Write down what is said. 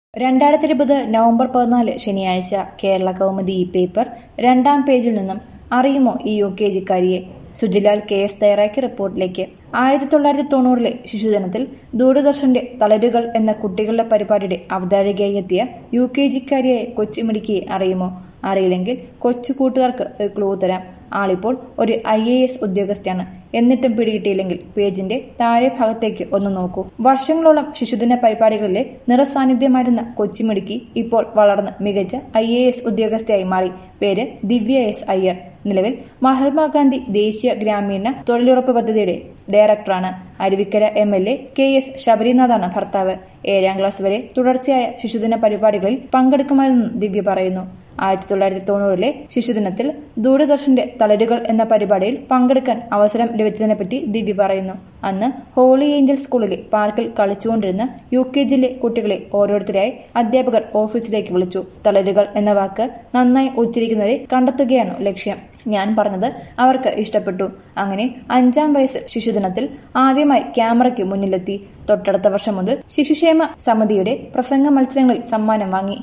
രണ്ടായിരത്തി ഇരുപത് നവംബർ പതിനാല് ശനിയാഴ്ച കേരള കൗമുദി ഈ പേപ്പർ രണ്ടാം പേജിൽ നിന്നും അറിയുമോ ഈ യു കെ ജിക്കാരിയെ സുജിലാൽ കെ എസ് തയ്യാറാക്കിയ റിപ്പോർട്ടിലേക്ക് ആയിരത്തി തൊള്ളായിരത്തി തൊണ്ണൂറിലെ ശിശുദിനത്തിൽ ദൂരദർശന്റെ തളരുകൾ എന്ന കുട്ടികളുടെ പരിപാടിയുടെ അവതാരികയായി എത്തിയ യു കെ ജിക്കാരിയായ കൊച്ചുമിടിക്കിയെ അറിയുമോ അറിയില്ലെങ്കിൽ കൊച്ചു കൂട്ടുകാർക്ക് ഒരു ക്ലൂ തരാം ആളിപ്പോൾ ഒരു ഐ എ എസ് ഉദ്യോഗസ്ഥയാണ് എന്നിട്ടും പിടികിട്ടിയില്ലെങ്കിൽ പേജിന്റെ താഴെ ഭാഗത്തേക്ക് ഒന്ന് നോക്കൂ വർഷങ്ങളോളം ശിശുദിന പരിപാടികളിലെ നിറസാന്നിധ്യമായിരുന്ന കൊച്ചിമിടുക്കി ഇപ്പോൾ വളർന്ന് മികച്ച ഐ എ എസ് ഉദ്യോഗസ്ഥയായി മാറി പേര് ദിവ്യ എസ് അയ്യർ നിലവിൽ മഹാത്മാഗാന്ധി ദേശീയ ഗ്രാമീണ തൊഴിലുറപ്പ് പദ്ധതിയുടെ ഡയറക്ടറാണ് Aruvikkara M L A K S ശബരിനാഥാണ് ഭർത്താവ് ഏഴാം ക്ലാസ് വരെ തുടർച്ചയായ ശിശുദിന പരിപാടികളിൽ പങ്കെടുക്കുമായിരുന്നെന്നും ദിവ്യ പറയുന്നു ആയിരത്തി തൊള്ളായിരത്തി തൊണ്ണൂറിലെ ശിശുദിനത്തിൽ ദൂരദർശന്റെ തളരുകൾ എന്ന പരിപാടിയിൽ പങ്കെടുക്കാൻ അവസരം ലഭിച്ചതിനെപ്പറ്റി ദിവ്യ പറയുന്നു അന്ന് ഹോളി ഏഞ്ചൽ സ്കൂളിലെ പാർക്കിൽ കളിച്ചുകൊണ്ടിരുന്ന യു കെ ജിയിലെ കുട്ടികളെ ഓരോരുത്തരായി അധ്യാപകർ ഓഫീസിലേക്ക് വിളിച്ചു തളരുകൾ എന്ന വാക്ക് നന്നായി ഉച്ചരിക്കുന്നവരെ കണ്ടെത്തുകയാണ് ലക്ഷ്യം ഞാൻ പറഞ്ഞത് അവർക്ക് ഇഷ്ടപ്പെട്ടു അങ്ങനെ അഞ്ചാം വയസ്സ് ശിശുദിനത്തിൽ ആദ്യമായി ക്യാമറയ്ക്ക് മുന്നിലെത്തി തൊട്ടടുത്ത വർഷം മുതൽ ശിശുക്ഷേമ സമിതിയുടെ പ്രസംഗ മത്സരങ്ങളിൽ സമ്മാനം വാങ്ങി